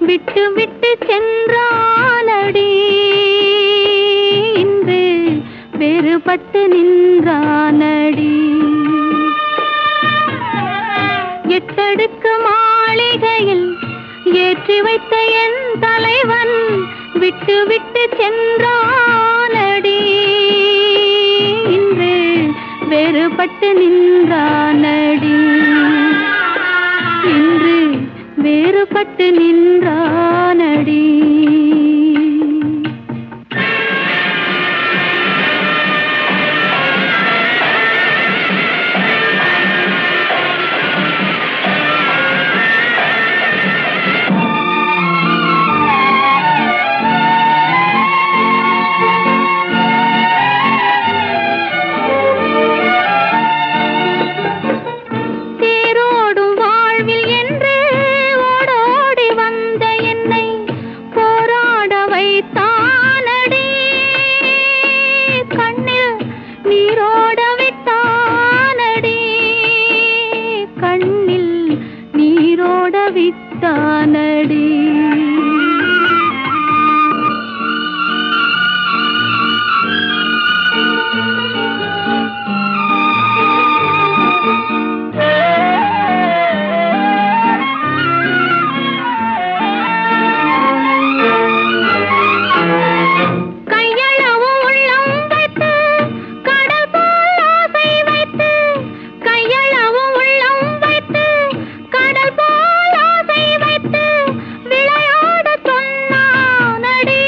விட்டு விட்டு சென்றானடி இன்று வேறுபட்டு நின்றானடி எட்டடுக்கு மாளிகையில் ஏற்றி வைத்த என் தலைவன் விட்டு விட்டு சென்றானடி இன்று வேறுபட்டு நின்றானடி இன்று வேறுபட்டு நின்றானடி தேரோடும் வாழ்வில் என்று ஓடோடி வந்த என்னை போராட வைத்தானடி கண்ணில் நீரோட விட்டானடி கண்ணில் நீரோட விட்டானடி கையளவும் உள்ளம் வைத்து கடல் போல் ஆசை வைத்து கையளவும் உள்ளம் வைத்து கடல் போல் ஆசை வைத்து விளையாட சொன்னானடி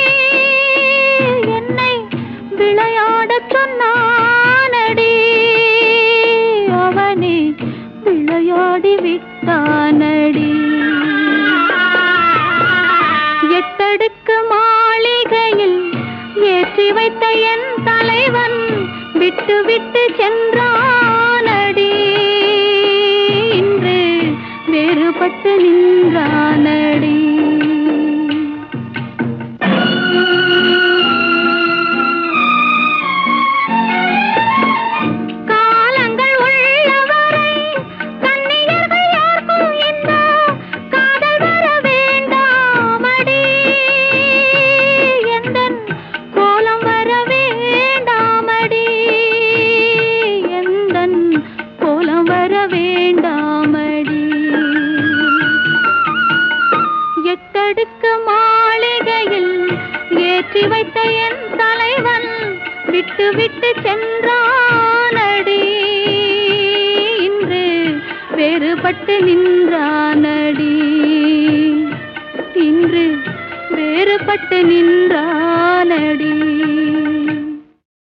என்னை விளையாட சொன்னானடி அவனே விளையாடி விட்டானடி எட்டடுக்கு மாளிகையில் ஏற்றி வைத்த என் தலைவன் விட்டு விட்டு சென்றானடி இன்று வேறுபட்டு நின்றானடி காலங்கள் உள்ளவரை கன்னியர்கள் யாருக்கும் இந்த காதல் வர வேண்டாமடி எந்தன் கோலம் வர வேண்டாமடி எந்தன் கோலம் வர வேண்டாமடி எட்டடுக்கு மாளிகையில் ஏற்றி வைத்த என் தலைவன் விட்டு விட்டு சென்றானடி இன்று வேறுபட்டு நின்றானடி இன்று வேறுபட்டு நின்